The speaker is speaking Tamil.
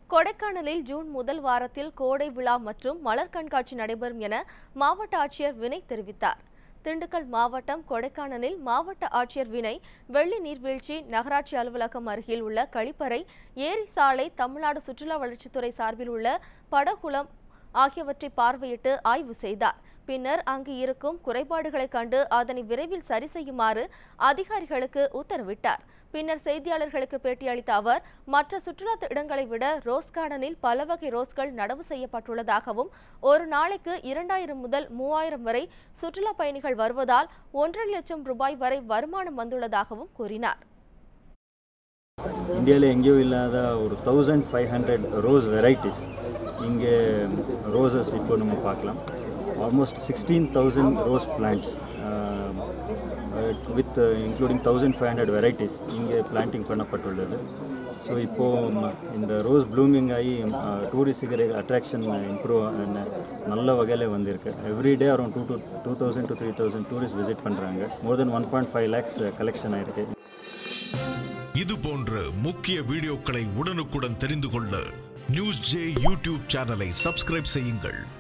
கொடைக்கானலில் ஜூன் முதல் வாரத்தில் கோடை விழா மற்றும் மலர் கண்காட்சி நடைபெறும் என மாவட்ட ஆட்சியர் வினய் தெரிவித்தார் திண்டுக்கல் மாவட்டம் கொடைக்கானலில் மாவட்ட ஆட்சியர் வினய் வெள்ளி நீர்வீழ்ச்சி நகராட்சி அலுவலகம் அருகில் உள்ள கழிப்பறை ஏரி சாலை தமிழ்நாடு சுற்றுலா வளர்ச்சித்துறை சார்பில் உள்ள படகுளம் ஆகியவற்றை பார்வையிட்டு ஆய்வு செய்தார் பின்னர் அங்கு இருக்கும் குறைபாடுகளை கண்டு அதனை விரைவில் சரி செய்யுமாறு அதிகாரிகளுக்கு உத்தரவிட்டார் பின்னர் செய்தியாளர்களுக்கு பேட்டியளித்த அவர் மற்ற சுற்றுலா இடங்களை விட ரோஸ் கார்டனில் பல வகை ரோஸ்கள் நடவு செய்யப்பட்டுள்ளதாகவும் ஒரு நாளைக்கு இரண்டாயிரம் முதல் மூவாயிரம் வரை சுற்றுலா பயணிகள் வருவதால் ஒன்றரை லட்சம் ரூபாய் வரை வருமானம் வந்துள்ளதாகவும் கூறினார் இந்தியாவில் எங்கேயோ இல்லாத ஒரு thousand five hundred rose varieties இங்கே ரோசஸ் இப்போ நம்ம பார்க்கலாம் almost sixteen thousand rose plants with including thousand five hundred varieties இங்கே பிளான்டிங் பண்ணப்பட்டுள்ளது ஸோ இப்போது இந்த ரோஸ் ப்ளூமிங் ஆகி டூரிஸ்டுக்கு அட்ராக்ஷன் இம்ப்ரூவ் நல்ல வகையில் வந்திருக்கு everyday around two two two thousand to three thousand tourist visit பண்ணுறாங்க more than one point five lakhs collection ஆயிருக்கு இது போன்ற முக்கிய வீடியோக்களை உடனுக்குடன் தெரிந்து கொள்ள நியூஸ் ஜே யூடியூப் சேனலை சப்ஸ்கிரைப் செய்யுங்கள்